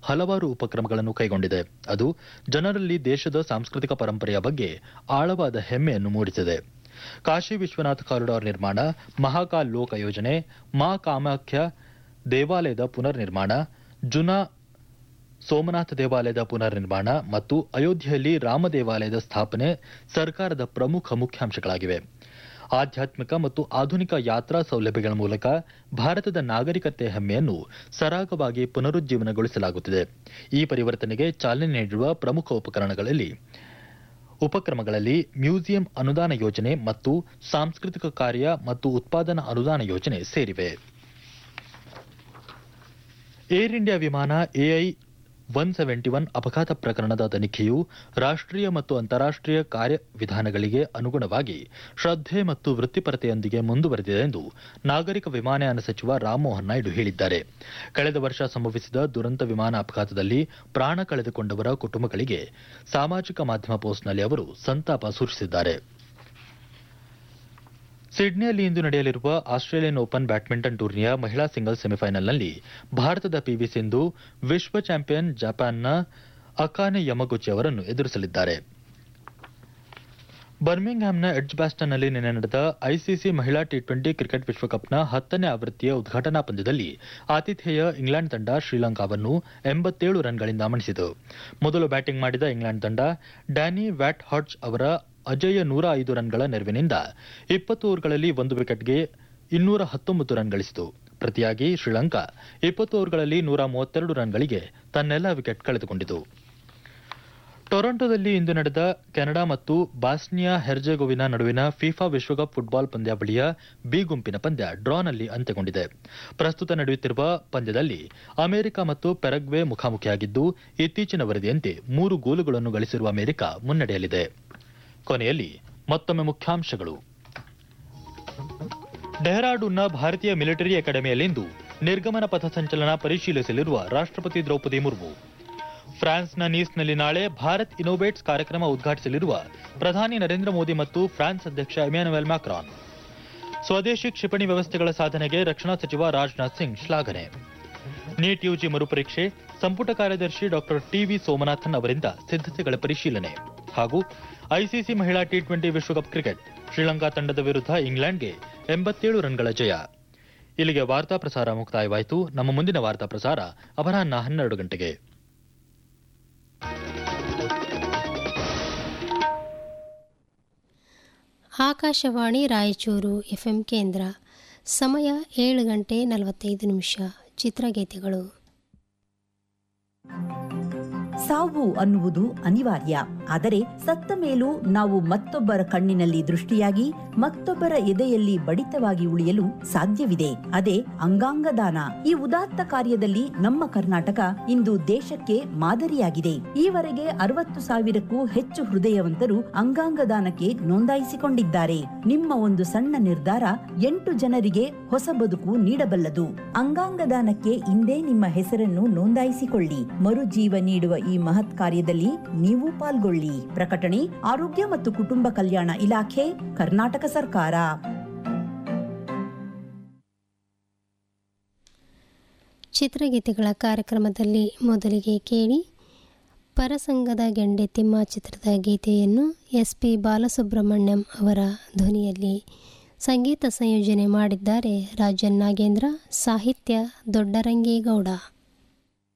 ಹಲವಾರು ಉಪಕ್ರಮಗಳನ್ನು ಕೈಗೊಂಡಿದೆ ಅದು ಜನರಲ್ಲಿ ದೇಶದ ಸಾಂಸ್ಕೃತಿಕ ಪರಂಪರೆಯ ಬಗ್ಗೆ ಆಳವಾದ ಹೆಮ್ಮೆಯನ್ನು ಮೂಡಿಸಿದೆ ಕಾಶಿ ವಿಶ್ವನಾಥ್ ಕಾರಿಡಾರ್ ನಿರ್ಮಾಣ ಮಹಾಕಾಲ್ ಲೋಕ ಯೋಜನೆ ಮಾ ಕಾಮಾಖ್ಯ ದೇವಾಲಯದ ಪುನರ್ ನಿರ್ಮಾಣ ಜುನಾ ಸೋಮನಾಥ ದೇವಾಲಯದ ಪುನರ್ ನಿರ್ಮಾಣ ಮತ್ತು ಅಯೋಧ್ಯೆಯಲ್ಲಿ ರಾಮ ದೇವಾಲಯದ ಸ್ಥಾಪನೆ ಸರ್ಕಾರದ ಪ್ರಮುಖ ಮುಖ್ಯಾಂಶಗಳಾಗಿವೆ ಆಧ್ಯಾತ್ಮಿಕ ಮತ್ತು ಆಧುನಿಕ ಯಾತ್ರಾ ಸೌಲಭ್ಯಗಳ ಮೂಲಕ ಭಾರತದ ನಾಗರಿಕತೆ ಹೆಮ್ಮೆಯನ್ನು ಸರಾಗವಾಗಿ ಪುನರುಜ್ಜೀವನಗೊಳಿಸಲಾಗುತ್ತಿದೆ ಈ ಪರಿವರ್ತನೆಗೆ ಚಾಲನೆ ನೀಡಿರುವ ಪ್ರಮುಖ ಉಪಕರಣಗಳಲ್ಲಿ ಉಪಕ್ರಮಗಳಲ್ಲಿ ಮ್ಯೂಸಿಯಂ ಅನುದಾನ ಯೋಜನೆ ಮತ್ತು ಸಾಂಸ್ಕೃತಿಕ ಕಾರ್ಯ ಮತ್ತು ಉತ್ಪಾದನಾ ಅನುದಾನ ಯೋಜನೆ ಸೇರಿವೆ ಏರ್ ಇಂಡಿಯಾ ವಿಮಾನ ಎಐ ಒನ್ ಸೆವೆಂಟಿ ಒನ್ ಅಪಘಾತ ಪ್ರಕರಣದ ತನಿಖೆಯು ರಾಷ್ಟ್ರೀಯ ಮತ್ತು ಅಂತಾರಾಷ್ಟ್ರೀಯ ಕಾರ್ಯವಿಧಾನಗಳಿಗೆ ಅನುಗುಣವಾಗಿ ಶ್ರದ್ಧೆ ಮತ್ತು ವೃತ್ತಿಪರತೆಯೊಂದಿಗೆ ಮುಂದುವರೆದಿದೆ ಎಂದು ನಾಗರಿಕ ವಿಮಾನಯಾನ ಸಚಿವ ರಾಮಮೋಹನ್ ನಾಯ್ಡು ಹೇಳಿದ್ದಾರೆ ಕಳೆದ ವರ್ಷ ಸಂಭವಿಸಿದ ದುರಂತ ವಿಮಾನ ಅಪಘಾತದಲ್ಲಿ ಪ್ರಾಣ ಕಳೆದುಕೊಂಡವರ ಕುಟುಂಬಗಳಿಗೆ ಸಾಮಾಜಿಕ ಮಾಧ್ಯಮ ಪೋಸ್ಟ್ನಲ್ಲಿ ಅವರು ಸಂತಾಪ ಸೂಚಿಸಿದ್ದಾರೆ ಸಿಡ್ನಿಯಲ್ಲಿ ಇಂದು ನಡೆಯಲಿರುವ ಆಸ್ಟ್ರೇಲಿಯನ್ ಓಪನ್ ಬ್ಯಾಡ್ಮಿಂಟನ್ ಟೂರ್ನಿಯ ಮಹಿಳಾ ಸಿಂಗಲ್ಸ್ ಸೆಮಿಫೈನಲ್ನಲ್ಲಿ ಭಾರತದ ಪಿವಿ ಸಿಂಧು ವಿಶ್ವ ಚಾಂಪಿಯನ್ ಜಪಾನ್ನ ಅಕಾನೆ ಯಮಗುಚಿ ಅವರನ್ನು ಎದುರಿಸಲಿದ್ದಾರೆ ಬರ್ಮಿಂಗ್ಹ್ಯಾಮ್ನ ಎಡ್ಜ್ ಬ್ಯಾಸ್ಟನ್ನಲ್ಲಿ ನಿನ್ನೆ ನಡೆದ ಐಸಿಸಿ ಮಹಿಳಾ ಟಿ ಟ್ವೆಂಟಿ ಕ್ರಿಕೆಟ್ ವಿಶ್ವಕಪ್ನ ಹತ್ತನೇ ಆವೃತ್ತಿಯ ಉದ್ಘಾಟನಾ ಪಂದ್ಯದಲ್ಲಿ ಆತಿಥೇಯ ಇಂಗ್ಲೆಂಡ್ ತಂಡ ಶ್ರೀಲಂಕಾವನ್ನು ಎಂಬತ್ತೇಳು ರನ್ಗಳಿಂದ ಮಣಿಸಿತು ಮೊದಲು ಬ್ಯಾಟಿಂಗ್ ಮಾಡಿದ ಇಂಗ್ಲೆಂಡ್ ತಂಡ ಡ್ಯಾನಿ ವ್ಯಾಟ್ ಹಾಡ್ಜ್ ಅವರ ಅಜೇಯ ನೂರ ಐದು ರನ್ಗಳ ನೆರವಿನಿಂದ ಇಪ್ಪತ್ತು ಓವರ್ಗಳಲ್ಲಿ ಒಂದು ವಿಕೆಟ್ಗೆ ಇನ್ನೂರ ಹತ್ತೊಂಬತ್ತು ರನ್ ಗಳಿಸಿತು ಪ್ರತಿಯಾಗಿ ಶ್ರೀಲಂಕಾ ಇಪ್ಪತ್ತು ಓವರ್ಗಳಲ್ಲಿ ನೂರ ಮೂವತ್ತೆರಡು ರನ್ಗಳಿಗೆ ತನ್ನೆಲ್ಲ ವಿಕೆಟ್ ಕಳೆದುಕೊಂಡಿತು ಟೊರೊಂಟೊದಲ್ಲಿ ಇಂದು ನಡೆದ ಕೆನಡಾ ಮತ್ತು ಬಾಸ್ನಿಯಾ ಹೆರ್ಜೆಗೋವಿನ ನಡುವಿನ ಫಿಫಾ ವಿಶ್ವಕಪ್ ಫುಟ್ಬಾಲ್ ಪಂದ್ಯಾವಳಿಯ ಬಿ ಗುಂಪಿನ ಪಂದ್ಯ ಡ್ರಾನಲ್ಲಿ ಅಂತ್ಯಗೊಂಡಿದೆ ಪ್ರಸ್ತುತ ನಡೆಯುತ್ತಿರುವ ಪಂದ್ಯದಲ್ಲಿ ಅಮೆರಿಕ ಮತ್ತು ಪೆರಗ್ವೆ ಮುಖಾಮುಖಿಯಾಗಿದ್ದು ಇತ್ತೀಚಿನ ವರದಿಯಂತೆ ಮೂರು ಗೋಲುಗಳನ್ನು ಗಳಿಸಿರುವ ಅಮೆರಿಕ ಮುನ್ನಡೆಯಲಿದೆ ಕೊನೆಯಲ್ಲಿ ಮತ್ತೊಮ್ಮೆ ಮುಖ್ಯಾಂಶಗಳು ಡೆಹ್ರಾಡೂನ್ನ ಭಾರತೀಯ ಮಿಲಿಟರಿ ಅಕಾಡೆಮಿಯಲ್ಲಿಂದು ನಿರ್ಗಮನ ಪಥಸಂಚಲನ ಪರಿಶೀಲಿಸಲಿರುವ ರಾಷ್ಟ್ರಪತಿ ದ್ರೌಪದಿ ಮುರ್ಮು ಫ್ರಾನ್ಸ್ನ ನೀಸ್ನಲ್ಲಿ ನಾಳೆ ಭಾರತ್ ಇನೋವೇಟ್ಸ್ ಕಾರ್ಯಕ್ರಮ ಉದ್ಘಾಟಿಸಲಿರುವ ಪ್ರಧಾನಿ ನರೇಂದ್ರ ಮೋದಿ ಮತ್ತು ಫ್ರಾನ್ಸ್ ಅಧ್ಯಕ್ಷ ಇಮ್ಯಾನುವೆಲ್ ಮ್ಯಾಕ್ರಾನ್ ಸ್ವದೇಶಿ ಕ್ಷಿಪಣಿ ವ್ಯವಸ್ಥೆಗಳ ಸಾಧನೆಗೆ ರಕ್ಷಣಾ ಸಚಿವ ರಾಜನಾಥ್ ಸಿಂಗ್ ಶ್ಲಾಘನೆ ನೀಟ್ ಯುಜಿ ಮರುಪರೀಕ್ಷೆ ಸಂಪುಟ ಕಾರ್ಯದರ್ಶಿ ಡಾಕ್ಟರ್ ಟಿವಿ ಸೋಮನಾಥನ್ ಅವರಿಂದ ಸಿದ್ಧತೆಗಳ ಪರಿಶೀಲನೆ ಹಾಗೂ ಐಸಿಸಿ ಮಹಿಳಾ ಟಿ ಟ್ವೆಂಟಿ ವಿಶ್ವಕಪ್ ಕ್ರಿಕೆಟ್ ಶ್ರೀಲಂಕಾ ತಂಡದ ವಿರುದ್ಧ ಇಂಗ್ಲೆಂಡ್ಗೆ ಎಂಬತ್ತೇಳು ರನ್ಗಳ ಜಯ ಇಲ್ಲಿಗೆ ವಾರ್ತಾ ಪ್ರಸಾರ ಮುಕ್ತಾಯವಾಯಿತು ನಮ್ಮ ಮುಂದಿನ ವಾರ್ತಾ ಪ್ರಸಾರ ಅಪರಾಹ್ನ ಹನ್ನೆರಡು ಗಂಟೆಗೆ ಆಕಾಶವಾಣಿ ರಾಯಚೂರು ಎಫ್ಎಂ ಕೇಂದ್ರ ಸಮಯ ಏಳು ಗಂಟೆ ನಲವತ್ತೈದು ನಿಮಿಷ ಚಿತ್ರಗೀತೆಗಳು ಸಾವು ಅನ್ನುವುದು ಅನಿವಾರ್ಯ ಆದರೆ ಸತ್ತ ಮೇಲೂ ನಾವು ಮತ್ತೊಬ್ಬರ ಕಣ್ಣಿನಲ್ಲಿ ದೃಷ್ಟಿಯಾಗಿ ಮತ್ತೊಬ್ಬರ ಎದೆಯಲ್ಲಿ ಬಡಿತವಾಗಿ ಉಳಿಯಲು ಸಾಧ್ಯವಿದೆ ಅದೇ ಅಂಗಾಂಗ ದಾನ ಈ ಉದಾತ್ತ ಕಾರ್ಯದಲ್ಲಿ ನಮ್ಮ ಕರ್ನಾಟಕ ಇಂದು ದೇಶಕ್ಕೆ ಮಾದರಿಯಾಗಿದೆ ಈವರೆಗೆ ಅರವತ್ತು ಸಾವಿರಕ್ಕೂ ಹೆಚ್ಚು ಹೃದಯವಂತರು ಅಂಗಾಂಗ ದಾನಕ್ಕೆ ನೋಂದಾಯಿಸಿಕೊಂಡಿದ್ದಾರೆ ನಿಮ್ಮ ಒಂದು ಸಣ್ಣ ನಿರ್ಧಾರ ಎಂಟು ಜನರಿಗೆ ಹೊಸ ಬದುಕು ನೀಡಬಲ್ಲದು ಅಂಗಾಂಗ ದಾನಕ್ಕೆ ಇಂದೇ ನಿಮ್ಮ ಹೆಸರನ್ನು ನೋಂದಾಯಿಸಿಕೊಳ್ಳಿ ಮರುಜೀವ ನೀಡುವ ಈ ಮಹತ್ ಕಾರ್ಯದಲ್ಲಿ ನೀವು ಪಾಲ್ಗೊಳ್ಳಿ ಪ್ರಕಟಣೆ ಆರೋಗ್ಯ ಮತ್ತು ಕುಟುಂಬ ಕಲ್ಯಾಣ ಇಲಾಖೆ ಕರ್ನಾಟಕ ಸರ್ಕಾರ ಚಿತ್ರಗೀತೆಗಳ ಕಾರ್ಯಕ್ರಮದಲ್ಲಿ ಮೊದಲಿಗೆ ಕೇಳಿ ಪರಸಂಗದ ಗೆಂಡೆ ತಿಮ್ಮ ಚಿತ್ರದ ಗೀತೆಯನ್ನು ಎಸ್ ಪಿ ಬಾಲಸುಬ್ರಹ್ಮಣ್ಯಂ ಅವರ ಧ್ವನಿಯಲ್ಲಿ ಸಂಗೀತ ಸಂಯೋಜನೆ ಮಾಡಿದ್ದಾರೆ ರಾಜನ್ ನಾಗೇಂದ್ರ ಸಾಹಿತ್ಯ ದೊಡ್ಡರಂಗೇಗೌಡ